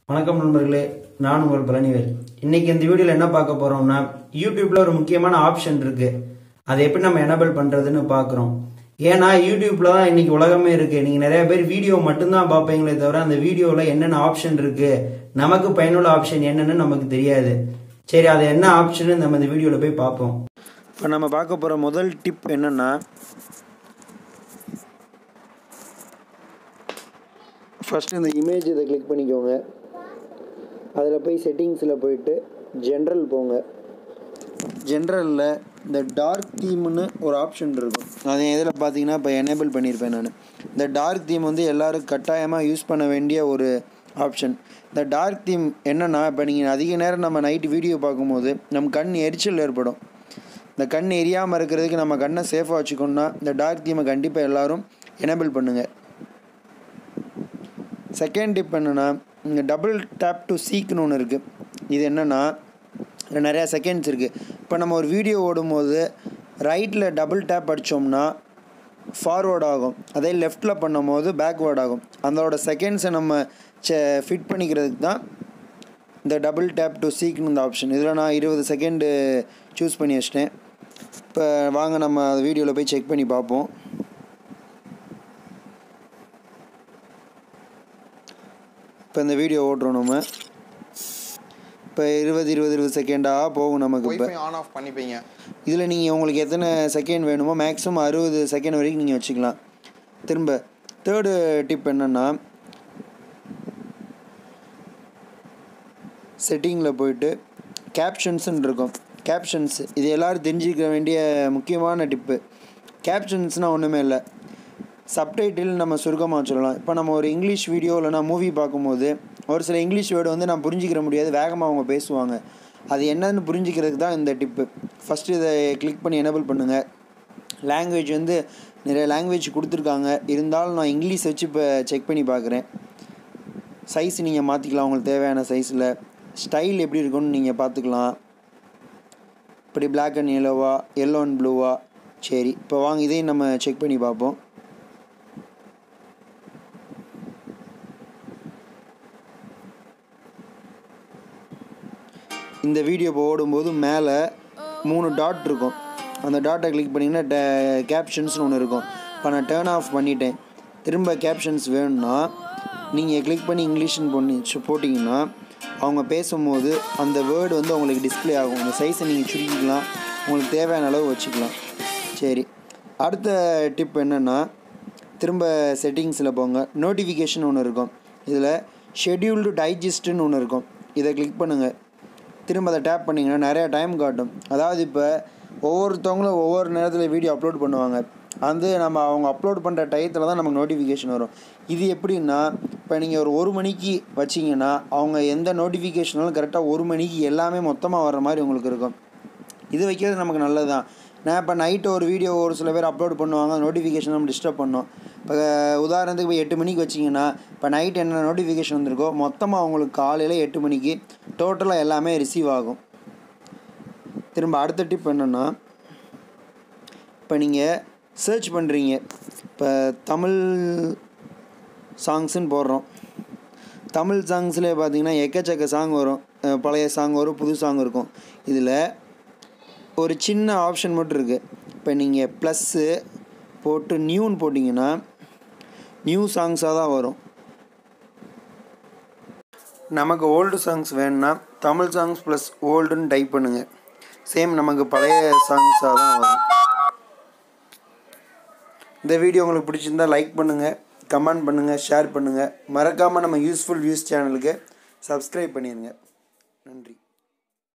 வணக்கம் நண்பர்களே நான் உங்கள் பழனிவேல் இன்னைக்கு இந்த வீடியோவில் என்ன பார்க்க போறோம்னா யூடியூப்ல ஒரு முக்கியமான ஆப்ஷன் இருக்கு அதை எப்படி நம்ம எனபிள் பண்றதுன்னு பார்க்குறோம் ஏன்னா யூடியூப்ல தான் இன்னைக்கு உலகமே இருக்கு நீங்க நிறைய பேர் வீடியோ மட்டும்தான் பார்ப்பீங்களே தவிர அந்த வீடியோவில் என்னென்ன ஆப்ஷன் இருக்கு நமக்கு பயனுள்ள ஆப்ஷன் என்னன்னு நமக்கு தெரியாது சரி அது என்ன ஆப்ஷன் நம்ம இந்த வீடியோவில் போய் பார்ப்போம் இப்போ நம்ம பார்க்க போகிற முதல் டிப் என்னன்னா ஃபஸ்ட்டு இந்த இமேஜ் இதை கிளிக் பண்ணிக்கோங்க அதில் போய் செட்டிங்ஸில் போயிட்டு ஜென்ரல் போங்க ஜென்ரலில் இந்த டார்க் தீம்னு ஒரு ஆப்ஷன் இருக்கும் அது இதில் பார்த்தீங்கன்னா இப்போ எனேபிள் பண்ணியிருப்பேன் நான் இந்த டார்க் தீம் வந்து எல்லோரும் கட்டாயமாக யூஸ் பண்ண வேண்டிய ஒரு ஆப்ஷன் இந்த டார்க் தீம் என்னென்னா இப்போ நீங்கள் அதிக நேரம் நம்ம நைட்டு வீடியோ பார்க்கும்போது நம்ம கண் எரிச்சல் ஏற்படும் இந்த கண் எரியாமல் இருக்கிறதுக்கு நம்ம கண்ணை சேஃபாக வச்சுக்கணுன்னா இந்த டார்க் தீமை கண்டிப்பாக எல்லோரும் எனேபிள் பண்ணுங்கள் செகண்ட் டிப் என்னென்னா இங்கே டபுள் டேப் டு சீக்னு ஒன்று இருக்குது இது என்னென்னா இதில் நிறையா செகண்ட்ஸ் இருக்குது இப்போ நம்ம ஒரு வீடியோ ஓடும்போது ரைட்டில் டபுள் டேப் அடித்தோம்னா ஃபார்வேர்ட் ஆகும் அதே லெஃப்ட்டில் பண்ணும்போது பேக்வேர்ட் ஆகும் அதோட செகண்ட்ஸை நம்ம செ ஃபிட் பண்ணிக்கிறதுக்கு தான் இந்த டபுள் டேப் டு சீக்னு இந்த ஆப்ஷன் இதில் நான் இருபது செகண்டு சூஸ் பண்ணி வச்சிட்டேன் இப்போ வாங்க நம்ம வீடியோவில் போய் செக் பண்ணி பார்ப்போம் இப்போ இந்த வீடியோ ஓட்டுறோம் நம்ம இப்போ இருபது இருபது இருபது செகண்டாக போகும் நமக்கு இப்போ ஒய்ஃபை ஆன் ஆஃப் பண்ணிப்பீங்க இதில் நீங்கள் உங்களுக்கு எத்தனை செகண்ட் வேணுமோ மேக்ஸிமம் அறுபது செகண்ட் வரைக்கும் நீங்கள் வச்சுக்கலாம் திரும்ப தேர்டு டிப் என்னென்னா செட்டிங்கில் போயிட்டு கேப்ஷன்ஸ்ன்னு இருக்கும் கேப்ஷன்ஸ் இது எல்லோரும் தெரிஞ்சுக்க வேண்டிய முக்கியமான டிப்பு கேப்ஷன்ஸ்னால் ஒன்றுமே இல்லை சப்டைட்டில் நம்ம சுருக்கமாக சொல்லலாம் இப்போ நம்ம ஒரு இங்கிலீஷ் வீடியோ இல்லைனா மூவி பார்க்கும்போது ஒரு சில இங்கிலீஷ் வேர்டு வந்து நான் புரிஞ்சிக்கிற முடியாது வேகமாக அவங்க பேசுவாங்க அது என்னன்னு புரிஞ்சிக்கிறதுக்கு தான் இந்த டிப்பு ஃபஸ்ட்டு இதை கிளிக் பண்ணி எனேபிள் பண்ணுங்கள் லாங்குவேஜ் வந்து நிறைய லாங்குவேஜ் கொடுத்துருக்காங்க இருந்தாலும் நான் இங்கிலீஷ் வச்சு இப்போ செக் பண்ணி பார்க்குறேன் சைஸ் நீங்கள் மாற்றிக்கலாம் உங்களுக்கு தேவையான சைஸில் ஸ்டைல் எப்படி இருக்குன்னு நீங்கள் பார்த்துக்கலாம் இப்படி பிளாக் அண்ட் எல்லோவா எல்லோ அண்ட் ப்ளூவா சரி இப்போ வாங்க இதையும் நம்ம செக் பண்ணி பார்ப்போம் இந்த வீடியோ இப்போ ஓடும்போது மேலே மூணு டாட் இருக்கும் அந்த டாட்டை கிளிக் பண்ணிங்கன்னா டே கேப்ஷன்ஸ்னு ஒன்று இருக்கும் இப்போ நான் டேர்ன் ஆஃப் பண்ணிட்டேன் திரும்ப கேப்ஷன்ஸ் வேணும்னா நீங்கள் கிளிக் பண்ணி இங்கிலீஷ்னு பண்ணி போட்டிங்கன்னா அவங்க பேசும்போது அந்த வேர்டு வந்து உங்களுக்கு டிஸ்பிளே ஆகும் அந்த சைஸை நீங்கள் சுருக்கிக்கலாம் உங்களுக்கு தேவையான அளவு வச்சுக்கலாம் சரி அடுத்த டிப் என்னென்னா திரும்ப செட்டிங்ஸில் போங்க நோட்டிஃபிகேஷன் ஒன்று இருக்கும் இதில் ஷெட்யூல்டு டைஜஸ்ட்டுன்னு ஒன்று இருக்கும் இதை கிளிக் பண்ணுங்கள் திரும்ப அதை டேப் பண்ணிங்கன்னா நிறையா டைம் காட்டும் அதாவது இப்போ ஒவ்வொருத்தவங்களும் ஒவ்வொரு நேரத்தில் வீடியோ அப்லோட் பண்ணுவாங்க அது நம்ம அவங்க அப்லோட் பண்ணுற டயத்தில் தான் நமக்கு நோட்டிஃபிகேஷன் வரும் இது எப்படின்னா இப்போ நீங்கள் ஒரு ஒரு மணிக்கு வச்சிங்கன்னா அவங்க எந்த நோட்டிஃபிகேஷனாலும் கரெக்டாக ஒரு மணிக்கு எல்லாமே மொத்தமாக வர மாதிரி உங்களுக்கு இருக்கும் இது வைக்கிறது நமக்கு நல்லது தான் நான் இப்போ நைட்டு ஒரு வீடியோ ஒரு சில பேர் அப்லோட் பண்ணுவாங்க நோட்டிஃபிகேஷன் நம்ம டிஸ்டர்ப் பண்ணோம் இப்போ உதாரணத்துக்கு இப்போ எட்டு மணிக்கு வச்சிங்கன்னா இப்போ நைட் என்ன நோட்டிஃபிகேஷன் வந்திருக்கோ மொத்தமாக அவங்களுக்கு காலையில் எட்டு மணிக்கு டோட்டலாக எல்லாமே ரிசீவ் ஆகும் திரும்ப அடுத்த டிப் என்னென்னா இப்போ நீங்கள் சர்ச் பண்ணுறீங்க இப்போ தமிழ் சாங்ஸுன்னு போடுறோம் தமிழ் சாங்ஸ்லேயே பார்த்தீங்கன்னா எக்கச்சக்க சாங் வரும் பழைய சாங் வரும் புது சாங் இருக்கும் இதில் ஒரு சின்ன ஆப்ஷன் மட்டும் இருக்குது இப்போ நீங்கள் ப்ளஸ்ஸு போட்டு நியூன்னு போட்டிங்கன்னா நியூ சாங்ஸாக தான் வரும் நமக்கு ஓல்டு சாங்ஸ் வேணும்னா தமிழ் சாங்ஸ் ப்ளஸ் ஓல்டுன்னு டைப் பண்ணுங்கள் சேம் நமக்கு பழைய சாங்ஸாக தான் வரும் இந்த வீடியோ உங்களுக்கு பிடிச்சிருந்தால் லைக் பண்ணுங்கள் கமெண்ட் பண்ணுங்கள் ஷேர் பண்ணுங்கள் மறக்காமல் நம்ம யூஸ்ஃபுல் வியூஸ் சேனலுக்கு சப்ஸ்கிரைப் பண்ணிடுங்க நன்றி